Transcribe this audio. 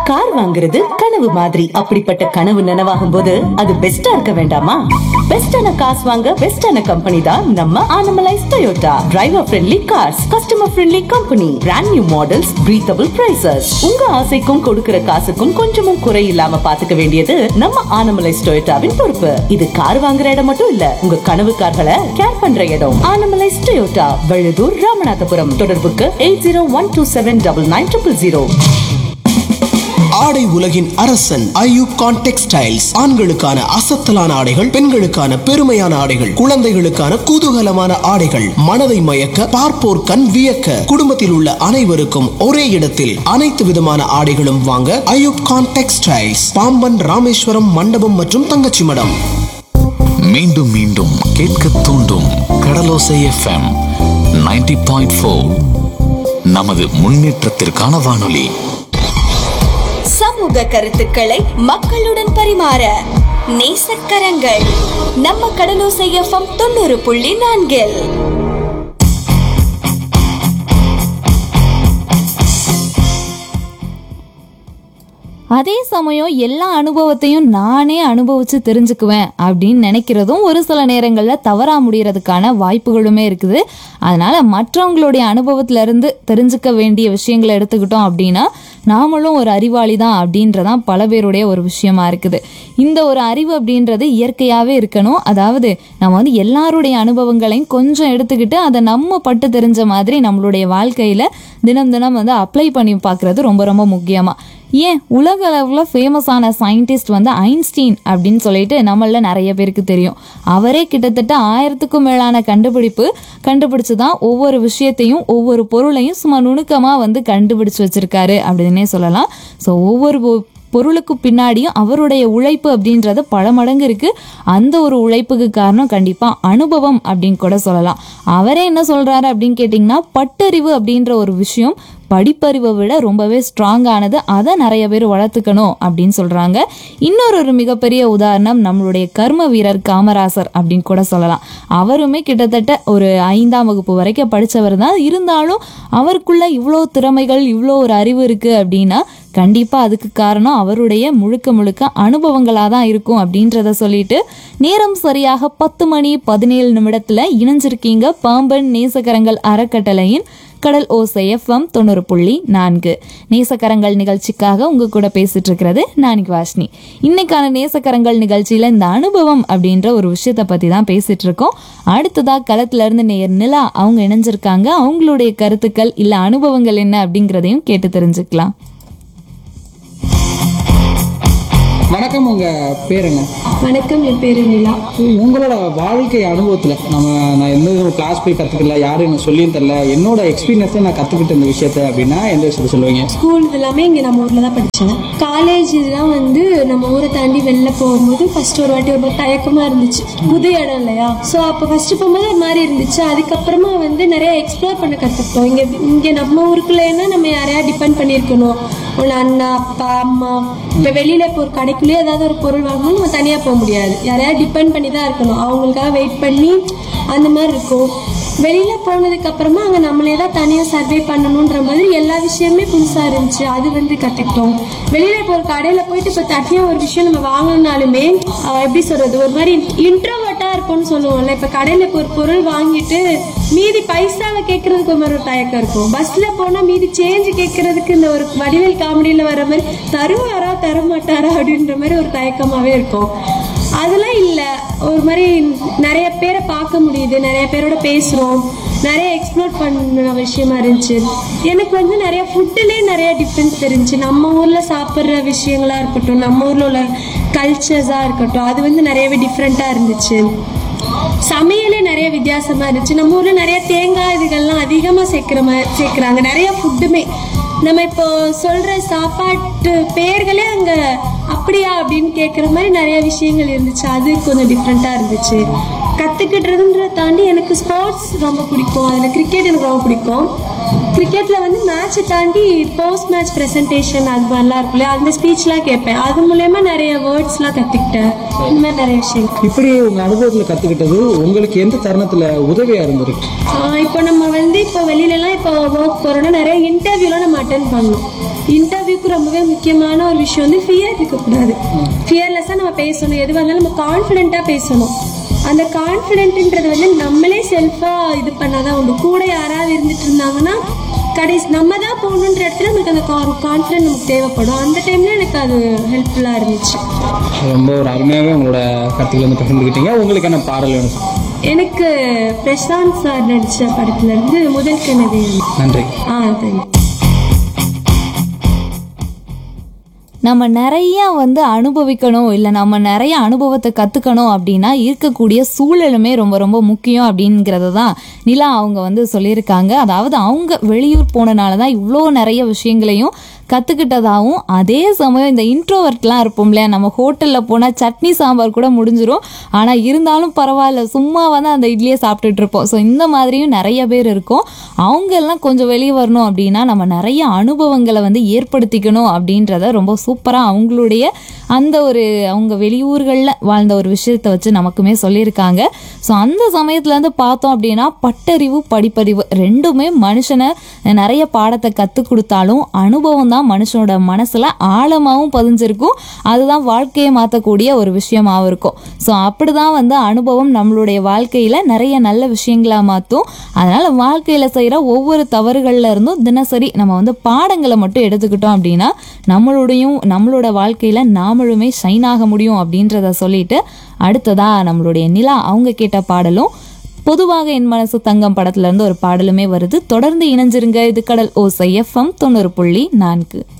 car வாங்குறது கனவு மாதிரி அப்படிப்பட்ட கனவு நனவாகும் போது அது பெஸ்டா இருக்க வேண்டாமா பெஸ்டான காசு வாங்க பெஸ்டான கம்பெனி தான் நம்ம Anamallais Toyota driver friendly cars customer friendly company brand new models breathable prices உங்க ஆசைக்கும் கொடுக்கிற காசுக்கும் கொஞ்சமும் குறை இல்லாம பாத்துக்க வேண்டியது நம்ம ஆனமலைஸ் டொயோட்டாவின் பொறுப்பு இது கார் வாங்குற இடம் மட்டும் இல்ல உங்க கனவு கார்களை கேர் பண்ற இடம் ஆனமலைஸ் டொயோட்டா வெள்ளூர் ராமநாதபுரம் தொடர்புக்கு eight zero one two seven double nine triple zero ஆடை உலகின் அரசன் ஐயூப் கான் டெக்ஸ்டைல்ஸ் ஆண்களுக்கான அசத்தலான ஆடைகள் பெண்களுக்கான பெருமையான ஆடைகள் குழந்தைகளுக்கான குதூகலமான ஆடைகள் மனதை மயக்க பார்ப்போர் கண் வியக்க குடும்பத்தில் உள்ள அனைவருக்கும் ஒரே இடத்தில் அனைத்து விதமான ஆடைகளும் வாங்க ஐயூப் கான் டெக்ஸ்டைல்ஸ் பாம்பன் ராமேஸ்வரம் மண்டபம் மற்றும் தங்கச்சி மடம் மீண்டும் மீண்டும் கேட்க தூண்டும் கடலோசை எஃப்எம் 90.4 பாயிண்ட் நமது முன்னேற்றத்திற்கான வானொலி சமூக கருத்துக்களை மக்களுடன் பரிமாற நேசக்கரங்கள் நம்ம கடலோசை எஃப்எம் தொண்ணூறு புள்ளி நான்கில் அதே சமயம் எல்லா அனுபவத்தையும் நானே அனுபவிச்சு தெரிஞ்சுக்குவேன் அப்படின்னு நினைக்கிறதும் ஒரு சில நேரங்களில் தவறா முடியறதுக்கான வாய்ப்புகளுமே இருக்குது அதனால மற்றவங்களுடைய அனுபவத்துல இருந்து தெரிஞ்சுக்க வேண்டிய விஷயங்களை எடுத்துக்கிட்டோம் அப்படின்னா நாமளும் ஒரு அறிவாளி தான் அப்படின்றதான் பல பேருடைய ஒரு விஷயமா இருக்குது இந்த ஒரு அறிவு அப்படின்றது இயற்கையாகவே இருக்கணும் அதாவது நம்ம வந்து எல்லாருடைய அனுபவங்களையும் கொஞ்சம் எடுத்துக்கிட்டு அதை நம்ம பட்டு தெரிஞ்ச மாதிரி நம்மளுடைய வாழ்க்கையில தினம் தினம் வந்து அப்ளை பண்ணி பார்க்கறது ரொம்ப ரொம்ப முக்கியமா ஏன் உலக அளவில் ஃபேமஸான சயின்டிஸ்ட் வந்து ஐன்ஸ்டீன் அப்படின்னு சொல்லிட்டு நம்மள நிறைய பேருக்கு தெரியும் அவரே கிட்டத்தட்ட ஆயிரத்துக்கும் மேலான கண்டுபிடிப்பு கண்டுபிடிச்சு தான் ஒவ்வொரு விஷயத்தையும் ஒவ்வொரு பொருளையும் சும்மா நுணுக்கமாக வந்து கண்டுபிடிச்சு வச்சிருக்காரு அப்படின்னே சொல்லலாம் ஸோ ஒவ்வொரு பொ- பொருளுக்கு பின்னாடியும் அவருடைய உழைப்பு அப்படின்றது பல மடங்கு இருக்கு அந்த ஒரு உழைப்புக்கு காரணம் கண்டிப்பா அனுபவம் அப்படின்னு கூட சொல்லலாம் அவரே என்ன சொல்றாரு அப்படின்னு கேட்டிங்கன்னா பட்டறிவு அப்படின்ற ஒரு விஷயம் படிப்பறிவை விட ரொம்பவே ஸ்ட்ராங்கானது அதை நிறைய பேர் வளர்த்துக்கணும் அப்படின்னு சொல்றாங்க இன்னொரு ஒரு மிகப்பெரிய உதாரணம் நம்மளுடைய கர்ம வீரர் காமராசர் அப்படின்னு கூட சொல்லலாம் அவருமே கிட்டத்தட்ட ஒரு ஐந்தாம் வகுப்பு வரைக்கும் படிச்சவர் தான் இருந்தாலும் அவருக்குள்ள இவ்வளோ திறமைகள் இவ்வளோ ஒரு அறிவு இருக்கு அப்படின்னா கண்டிப்பா அதுக்கு காரணம் அவருடைய முழுக்க முழுக்க அனுபவங்களாக தான் இருக்கும் அப்படின்றத சொல்லிட்டு நேரம் சரியாக பத்து மணி பதினேழு நிமிடத்துல இணைஞ்சிருக்கீங்க பாம்பன் நேசகரங்கள் அறக்கட்டளையின் கடல் ஓசை எஃப்எம் தொண்ணூறு புள்ளி நான்கு நேசக்கரங்கள் நிகழ்ச்சிக்காக உங்க கூட பேசிட்டு இருக்கிறது நானிக் வாஷ்னி இன்னைக்கான நேசக்கரங்கள் நிகழ்ச்சியில இந்த அனுபவம் அப்படின்ற ஒரு விஷயத்தை பத்தி தான் பேசிட்டு இருக்கோம் அடுத்ததா களத்துல இருந்து நேர் நிலா அவங்க இணைஞ்சிருக்காங்க அவங்களுடைய கருத்துக்கள் இல்ல அனுபவங்கள் என்ன அப்படிங்கறதையும் கேட்டு தெரிஞ்சுக்கலாம் வணக்கம் உங்க பேர் என்ன வணக்கம் என் பேரு நிலா உங்களோட வாழ்க்கை அனுபவத்துல நம்ம நான் எந்த ஒரு கிளாஸ் போய் கத்துக்கல யாரும் எனக்கு சொல்லியும் தரல என்னோட எக்ஸ்பீரியன்ஸை நான் கத்துக்கிட்ட இந்த விஷயத்த அப்படின்னா எந்த விஷயத்த சொல்லுவீங்க ஸ்கூல் இது எல்லாமே இங்கே நம்ம ஊரில் தான் படித்தேன் காலேஜ் இதெல்லாம் வந்து நம்ம ஊரை தாண்டி வெளில போகும்போது ஃபர்ஸ்ட் ஒரு வாட்டி ஒரு மாதிரி தயக்கமாக இருந்துச்சு புது இடம் இல்லையா ஸோ அப்போ ஃபர்ஸ்ட் போகும்போது ஒரு மாதிரி இருந்துச்சு அதுக்கப்புறமா வந்து நிறைய எக்ஸ்ப்ளோர் பண்ண கற்றுக்கிட்டோம் இங்கே இங்கே நம்ம ஊருக்குள்ளேன்னா நம்ம யாரையா டிபெண்ட் பண்ணியிருக்கணும் உள்ள அண்ணா அப்பா அம்மா இப்போ வெளியில் இப்போ ஒரு கடைக்குள்ளேயே ஏதாவது ஒரு பொருள் வாங்கணும் நம்ம தனியாக போக முடியாது யாரையா டிபெண்ட் பண்ணி தான் இருக்கணும் அவங்களுக்காக வெயிட் பண்ணி அந்த மாதிரி இருக்கும் வெளியில போனதுக்கு அப்புறமா அங்க நம்மளே தான் தனியா சர்வே பண்ணணுன்ற மாதிரி எல்லா விஷயமே புதுசா இருந்துச்சு அது வந்து கத்துக்கிட்டோம் வெளியில இப்போ ஒரு கடையில போயிட்டு இப்போ தனியா ஒரு விஷயம் நம்ம வாங்கணும்னாலுமே ஆஹ் எப்படி சொல்றது ஒரு மாதிரி இன்ட்ரோவர்ட்டா இருப்போம்னு சொல்லுவோம்ல இப்ப கடையில இப்போ ஒரு பொருள் வாங்கிட்டு மீதி பைசாவை கேட்கறதுக்கு ஒரு மாதிரி ஒரு தயக்கம் இருக்கும் பஸ்ல போனா மீதி சேஞ்ச் கேட்கறதுக்கு இந்த ஒரு வடிவேல் காமெடியில வர மாதிரி தருவாரா தர மாட்டாரா அப்படின்ற மாதிரி ஒரு தயக்கமாவே இருக்கும் அதெல்லாம் இல்ல ஒரு மாதிரி நிறைய பேரை பார்க்க முடியுது நிறைய பேரோட பேசுறோம் நிறைய எக்ஸ்ப்ளோர் பண்ண விஷயமா இருந்துச்சு எனக்கு வந்து நிறைய ஃபுட்டுலேயே நிறைய டிஃப்ரென்ஸ் தெரிஞ்சுச்சு நம்ம ஊர்ல சாப்பிட்ற விஷயங்களா இருக்கட்டும் நம்ம ஊர்ல உள்ள கல்ச்சர்ஸா இருக்கட்டும் அது வந்து நிறையவே டிஃப்ரெண்டா இருந்துச்சு சமையலே நிறைய வித்தியாசமா இருந்துச்சு நம்ம ஊர்ல நிறைய தேங்காய் இதுகள்லாம் அதிகமா சேர்க்கிற மாதிரி சேர்க்கிறாங்க நிறைய ஃபுட்டுமே நம்ம இப்போ சொல்ற சாப்பாட்டு பேர்களே அங்க அப்படியா அப்படின்னு கேட்குற மாதிரி நிறைய விஷயங்கள் இருந்துச்சு அது கொஞ்சம் டிஃப்ரெண்டா இருந்துச்சு கற்றுக்கிட்டுறதுன்றதை தாண்டி எனக்கு ஸ்போர்ட்ஸ் ரொம்ப பிடிக்கும் அதில் கிரிக்கெட் எனக்கு ரொம்ப பிடிக்கும் கிரிக்கெட்டில் வந்து மேட்சை தாண்டி போஸ்ட் மேட்ச் ப்ரெசன்டேஷன் அது மாதிரிலாம் இருக்கும் இல்லையா அந்த ஸ்பீச்லாம் கேட்பேன் அது மூலயமா நிறைய வேர்ட்ஸ்லாம் கற்றுக்கிட்டேன் இந்த மாதிரி நிறைய விஷயம் இப்படி உங்க அனுபவத்துல கத்துக்கிட்டது உங்களுக்கு எந்த தருணத்துல உதவியா இருந்திருக்கு ஆஹ் இப்போ நம்ம வந்து இப்போ வெளியிலலாம் இப்போ ஒர்க் போகிறோம்னா நிறைய இன்டர்வியூலாம் நம்ம அட்டன் பண்ணணும் இன்டர்வியூக்கு ரொம்பவே முக்கியமான ஒரு விஷயம் வந்து ஃபியர் இருக்கக்கூடாது ஃபியர்லெஸ்ஸாக நம்ம பேசணும் எதுவாக இருந்தாலும் நம்ம கான்ஃபிடென்ட்டாக பேசணும் அந்த கான்ஃபிடென்ட்ன்றது வந்து நம்மளே செல்ஃபாக இது பண்ணாதான் உண்டு கூட யாராவது இருந்துட்டு இருந்தாங்கன்னா கடைசி நம்ம தான் போகணுன்ற இடத்துல நமக்கு அந்த கான்ஃபிடென்ட் நமக்கு தேவைப்படும் அந்த டைம்ல எனக்கு அது ஹெல்ப்ஃபுல்லாக இருந்துச்சு ரொம்ப ஒரு அருமையாவே உங்களோட கருத்துக்களை வந்து பகிர்ந்துக்கிட்டீங்க உங்களுக்கான பாடல் வேணும் எனக்கு பிரசாந்த் சார் நடித்த படத்துல இருந்து முதல் கனவு நன்றி ஆ தேங்க்யூ நம்ம நிறைய வந்து அனுபவிக்கணும் இல்லை நம்ம நிறைய அனுபவத்தை கற்றுக்கணும் அப்படின்னா இருக்கக்கூடிய சூழலுமே ரொம்ப ரொம்ப முக்கியம் அப்படிங்கிறத தான் நிலா அவங்க வந்து சொல்லியிருக்காங்க அதாவது அவங்க வெளியூர் போனனால தான் இவ்வளோ நிறைய விஷயங்களையும் கற்றுக்கிட்டதாகவும் அதே சமயம் இந்த இன்ட்ரோவர்ட்லாம் இருப்போம் இல்லையா நம்ம ஹோட்டலில் போனால் சட்னி சாம்பார் கூட முடிஞ்சிரும் ஆனால் இருந்தாலும் பரவாயில்ல சும்மா வந்து அந்த இட்லியை சாப்பிட்டுட்டு இருப்போம் ஸோ இந்த மாதிரியும் நிறைய பேர் இருக்கும் அவங்க எல்லாம் கொஞ்சம் வெளியே வரணும் அப்படின்னா நம்ம நிறைய அனுபவங்களை வந்து ஏற்படுத்திக்கணும் அப்படின்றத ரொம்ப சூப்பராக அவங்களுடைய அந்த ஒரு அவங்க வெளியூர்களில் வாழ்ந்த ஒரு விஷயத்தை வச்சு நமக்குமே சொல்லியிருக்காங்க ஸோ அந்த சமயத்துல இருந்து பார்த்தோம் அப்படின்னா பட்டறிவு படிப்பறிவு ரெண்டுமே மனுஷனை நிறைய பாடத்தை கற்றுக் கொடுத்தாலும் அனுபவம் தான் மனுஷனோட மனசில் ஆழமாகவும் பதிஞ்சிருக்கும் அதுதான் வாழ்க்கையை மாற்றக்கூடிய ஒரு விஷயமாகவும் இருக்கும் ஸோ அப்படி தான் வந்து அனுபவம் நம்மளுடைய வாழ்க்கையில் நிறைய நல்ல விஷயங்களா மாற்றும் அதனால் வாழ்க்கையில் செய்கிற ஒவ்வொரு தவறுகள்ல இருந்தும் தினசரி நம்ம வந்து பாடங்களை மட்டும் எடுத்துக்கிட்டோம் அப்படின்னா நம்மளுடையும் நம்மளோட வாழ்க்கையில் நாமளுமே ஷைன் ஆக முடியும் அப்படின்றத சொல்லிட்டு அடுத்ததா நம்மளுடைய நிலா அவங்க கேட்ட பாடலும் பொதுவாக என் மனசு தங்கம் படத்துல இருந்து ஒரு பாடலுமே வருது தொடர்ந்து இணைஞ்சிருங்க இது கடல் ஓசை எஃப்எம் தொண்ணூறு புள்ளி நான்கு